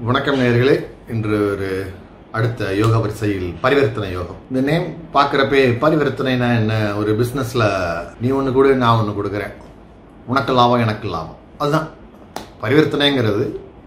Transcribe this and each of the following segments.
வணக்கம் நேயர்களே இன்று ஒரு அடுத்த யோக வரிசையில் பரிவர்த்தனை யோகம் இந்த நேம் பார்க்குறப்பே பரிவர்த்தனைனா என்ன ஒரு பிஸ்னஸில் நீ ஒன்று கொடு நான் ஒன்று கொடுக்குறேன் உனக்கு லாபம் எனக்கு லாபம் அதுதான் பரிவர்த்தனைங்கிறது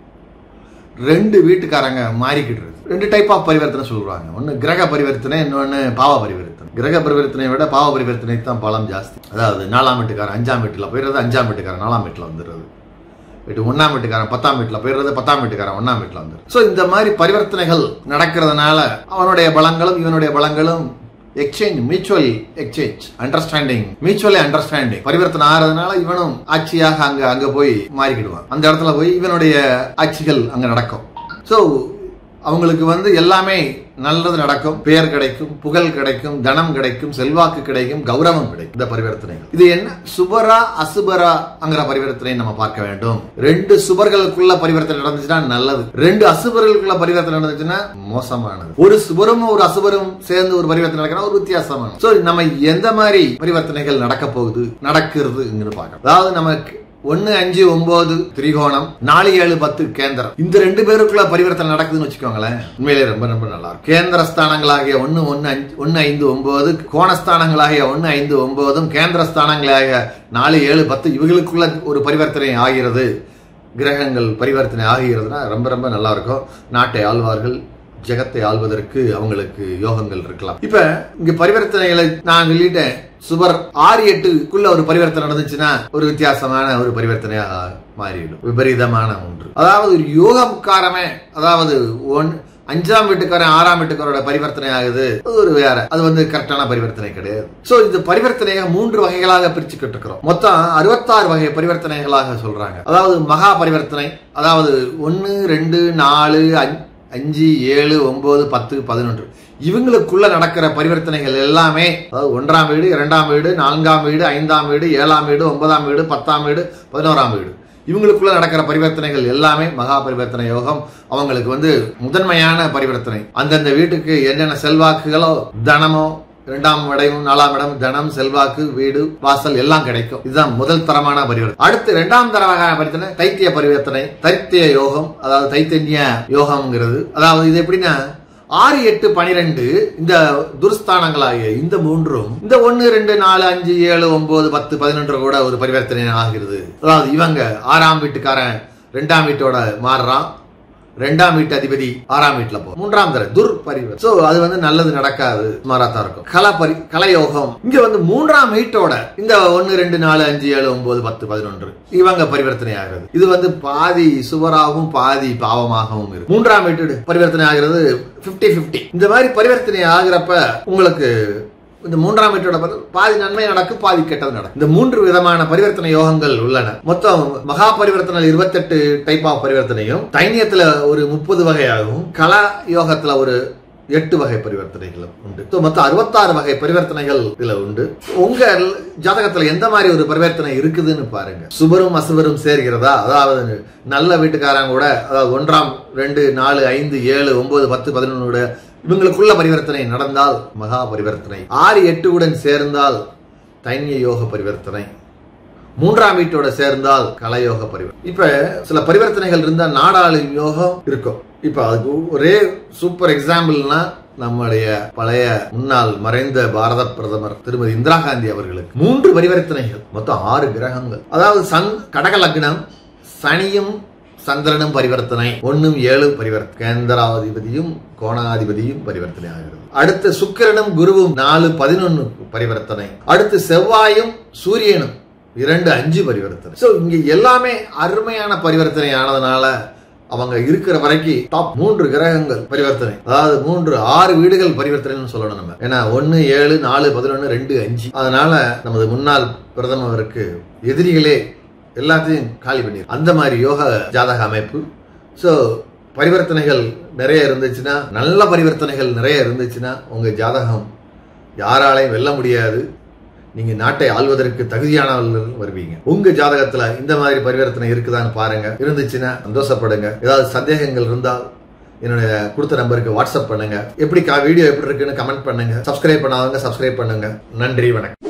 ரெண்டு வீட்டுக்காரங்க மாறிக்கிட்டு இருக்கு ரெண்டு டைப் ஆஃப் பரிவர்த்தனை சொல்றாங்க ஒன்று கிரக பரிவர்த்தனை இன்னொன்று பாவ பரிவர்த்தனை கிரக பரிவர்த்தனையை விட பாவ பரிவர்த்தனை தான் பலம் ஜாஸ்தி அதாவது நாலாம் வீட்டுக்காரன் அஞ்சாம் வீட்டில் போயிடுறது அஞ்சாம் வீட்டுக்காரன் நாலாம் வீட்டில் வந்துடுறது வீட்டு ஒன்றாம் வீட்டுக்காரன் பத்தாம் வீட்டில் போயிடுறது பத்தாம் வீட்டுக்காரன் ஒன்றாம் வீட்டில் வந்துடும் ஸோ இந்த மாதிரி பரிவர்த்தனைகள் நடக்கிறதுனால அவனுடைய பலங்களும் இவனுடைய பலங்களும் exchange mutual exchange understanding mutually understanding பரிவர்த்தனை ஆகிறதுனால இவனும் ஆட்சியாக அங்க அங்க போய் மாறிக்கிடுவான் அந்த இடத்துல போய் இவனுடைய ஆட்சிகள் அங்க நடக்கும் ஸோ அவங்களுக்கு வந்து எல்லாமே நல்லது நடக்கும் பெயர் கிடைக்கும் புகழ் கிடைக்கும் தனம் கிடைக்கும் செல்வாக்கு கிடைக்கும் கௌரவம் கிடைக்கும் இந்த பரிவர்த்தனைகள் இது என்ன சுபரா அசுபராங்கிற பரிவர்த்தனை நம்ம பார்க்க வேண்டும் ரெண்டு சுபர்களுக்குள்ள பரிவர்த்தனை நடந்துச்சுன்னா நல்லது ரெண்டு அசுபர்களுக்குள்ள பரிவர்த்தனை நடந்துச்சுன்னா மோசமானது ஒரு சுபரும் ஒரு அசுபரும் சேர்ந்து ஒரு பரிவர்த்தனை நடக்கிற ஒரு வித்தியாசமானது சோ நம்ம எந்த மாதிரி பரிவர்த்தனைகள் நடக்க போகுது நடக்கிறதுங்கிறது பார்க்கணும் அதாவது நமக்கு ஒன்னு அஞ்சு ஒன்பது திரிகோணம் நாலு ஏழு பத்து கேந்திரம் இந்த ரெண்டு பேருக்குள்ள பரிவர்த்தனை நடக்குதுன்னு வச்சுக்கோங்களேன் உண்மையிலே ரொம்ப ரொம்ப நல்லா இருக்கும் கேந்திர ஸ்தானங்களாகிய ஒன்னு ஒன்னு அஞ்சு ஒன்னு ஐந்து ஒன்பது கோணஸ்தானங்களாகிய ஒன்னு ஐந்து ஒன்பதும் கேந்திர ஸ்தானங்களாகிய நாலு ஏழு பத்து இவங்களுக்குள்ள ஒரு பரிவர்த்தனை ஆகிறது கிரகங்கள் பரிவர்த்தனை ஆகிறதுனா ரொம்ப ரொம்ப நல்லா இருக்கும் நாட்டை ஆழ்வார்கள் ஜெகத்தை ஆள்வதற்கு அவங்களுக்கு யோகங்கள் இருக்கலாம் இப்ப இங்க பரிவர்த்தனைகளை நான் சொல்லிட்டேன் சுபர் ஆறு எட்டுக்குள்ள ஒரு பரிவர்த்தனை நடந்துச்சுன்னா ஒரு வித்தியாசமான ஒரு பரிவர்த்தனையாக மாறிவிடும் விபரீதமான ஒன்று அதாவது ஒரு யோகக்காரமே அதாவது ஒன் அஞ்சாம் வீட்டுக்காரன் ஆறாம் வீட்டுக்காரோட பரிவர்த்தனை ஆகுது அது ஒரு வேற அது வந்து கரெக்டான பரிவர்த்தனை கிடையாது சோ இந்த பரிவர்த்தனையை மூன்று வகைகளாக பிரிச்சுக்கிட்டு இருக்கிறோம் மொத்தம் அறுபத்தாறு வகை பரிவர்த்தனைகளாக சொல்றாங்க அதாவது மகா பரிவர்த்தனை அதாவது ஒன்னு ரெண்டு நாலு அஞ்சு ஏழு ஒன்பது பத்து பதினொன்று இவங்களுக்குள்ள நடக்கிற பரிவர்த்தனைகள் எல்லாமே அதாவது ஒன்றாம் வீடு இரண்டாம் வீடு நான்காம் வீடு ஐந்தாம் வீடு ஏழாம் வீடு ஒன்பதாம் வீடு பத்தாம் வீடு பதினோராம் வீடு இவங்களுக்குள்ள நடக்கிற பரிவர்த்தனைகள் எல்லாமே மகா பரிவர்த்தனை யோகம் அவங்களுக்கு வந்து முதன்மையான பரிவர்த்தனை அந்தந்த வீட்டுக்கு என்னென்ன செல்வாக்குகளோ தனமோ இரண்டாம் இடம் நாலாம் இடம் தனம் செல்வாக்கு வீடு வாசல் எல்லாம் கிடைக்கும் இதுதான் முதல் தரமான பரிவர்த்தனை அடுத்து இரண்டாம் தரமான பரிவர்த்தனை தைத்திய பரிவர்த்தனை தைத்திய யோகம் அதாவது தைத்தன்ய யோகம்ங்கிறது அதாவது இது எப்படின்னா ஆறு எட்டு பனிரெண்டு இந்த துர்ஸ்தானங்களாகிய இந்த மூன்றும் இந்த ஒன்னு ரெண்டு நாலு அஞ்சு ஏழு ஒன்பது பத்து பதினொன்று கூட ஒரு பரிவர்த்தனை ஆகிறது அதாவது இவங்க ஆறாம் வீட்டுக்காரன் ரெண்டாம் வீட்டோட மாறுறான் ரெண்டாம் வீட்டு அதிபதி ஆறாம் வீட்டுல போ மூன்றாம் தர துர் பரிவர் சோ அது வந்து நல்லது நடக்காது மாறாத்தான் இருக்கும் கல பரி கலையோகம் இங்க வந்து மூன்றாம் வீட்டோட இந்த ஒன்னு ரெண்டு நாலு அஞ்சு ஏழு ஒன்பது பத்து பதினொன்று இவங்க பரிவர்த்தனை ஆகிறது இது வந்து பாதி சுவராகவும் பாதி பாவமாகவும் இருக்கு மூன்றாம் வீட்டு பரிவர்த்தனை ஆகிறது பிப்டி பிப்டி இந்த மாதிரி பரிவர்த்தனை ஆகிறப்ப உங்களுக்கு இந்த மூன்றாம் வீட்டோட பாதி நன்மை நடக்கும் பாதி கெட்டது நடக்கும் இந்த மூன்று விதமான பரிவர்த்தனை யோகங்கள் உள்ளன மொத்தம் மகா பரிவர்த்தனை இருபத்தெட்டு டைப் ஆஃப் பரிவர்த்தனையும் தைனியத்துல ஒரு முப்பது வகையாகவும் கலா யோகத்துல ஒரு எட்டு வகை பரிவர்த்தனைகளும் உண்டு மொத்தம் அறுபத்தாறு வகை பரிவர்த்தனைகள் இதுல உண்டு உங்க ஜாதகத்துல எந்த மாதிரி ஒரு பரிவர்த்தனை இருக்குதுன்னு பாருங்க சுபரும் அசுபரும் சேர்கிறதா அதாவது நல்ல வீட்டுக்காரங்க கூட அதாவது ஒன்றாம் ரெண்டு நாலு ஐந்து ஏழு ஒன்பது பத்து பதினொன்னு இவங்களுக்குள்ள பரிவர்த்தனை நடந்தால் மகா பரிவர்த்தனை ஆறு எட்டு உடன் சேர்ந்தால் தைன்ய யோக பரிவர்த்தனை மூன்றாம் வீட்டோட சேர்ந்தால் கலயோக பரிவர்த்தனை இப்ப சில பரிவர்த்தனைகள் இருந்தா நாடாளு யோகம் இருக்கும் இப்ப அதுக்கு ஒரே சூப்பர் எக்ஸாம்பிள்னா நம்முடைய பழைய முன்னாள் மறைந்த பாரத பிரதமர் திருமதி இந்திரா காந்தி அவர்களுக்கு மூன்று பரிவர்த்தனைகள் மொத்தம் ஆறு கிரகங்கள் அதாவது சன் கடக லக்னம் சனியும் சந்திரனும் பரிவர்த்தனை ஒன்னும் ஏழு பரிவர்த்தனை கேந்திராதிபதியும் கோணாதிபதியும் பரிவர்த்தனை ஆகிறது அடுத்து சுக்கிரனும் குருவும் நாலு பதினொன்னு பரிவர்த்தனை அடுத்து செவ்வாயும் சூரியனும் இரண்டு அஞ்சு பரிவர்த்தனை சோ இங்க எல்லாமே அருமையான பரிவர்த்தனை ஆனதுனால அவங்க இருக்கிற வரைக்கும் டாப் மூன்று கிரகங்கள் பரிவர்த்தனை அதாவது மூன்று ஆறு வீடுகள் பரிவர்த்தனைன்னு சொல்லணும் நம்ம ஏன்னா ஒன்னு ஏழு நாலு பதினொன்னு ரெண்டு அஞ்சு அதனால நமது முன்னாள் பிரதமருக்கு எதிரிகளே எல்லாத்தையும் காலி பண்ணி அந்த மாதிரி யோக ஜாதக அமைப்பு ஸோ பரிவர்த்தனைகள் நிறைய இருந்துச்சுன்னா நல்ல பரிவர்த்தனைகள் நிறைய இருந்துச்சுன்னா உங்க ஜாதகம் யாராலையும் வெல்ல முடியாது நீங்க நாட்டை ஆள்வதற்கு தகுதியானவர்கள் வருவீங்க உங்க ஜாதகத்துல இந்த மாதிரி பரிவர்த்தனை இருக்குதான்னு பாருங்க இருந்துச்சுன்னா சந்தோஷப்படுங்க ஏதாவது சந்தேகங்கள் இருந்தால் என்னுடைய கொடுத்த நம்பருக்கு வாட்ஸ்அப் பண்ணுங்க எப்படி வீடியோ எப்படி இருக்குன்னு கமெண்ட் பண்ணுங்க சப்ஸ்கிரைப் பண்ணாதவங்க சப்ஸ்கிரைப் பண்ணுங்க நன்றி வணக்கம்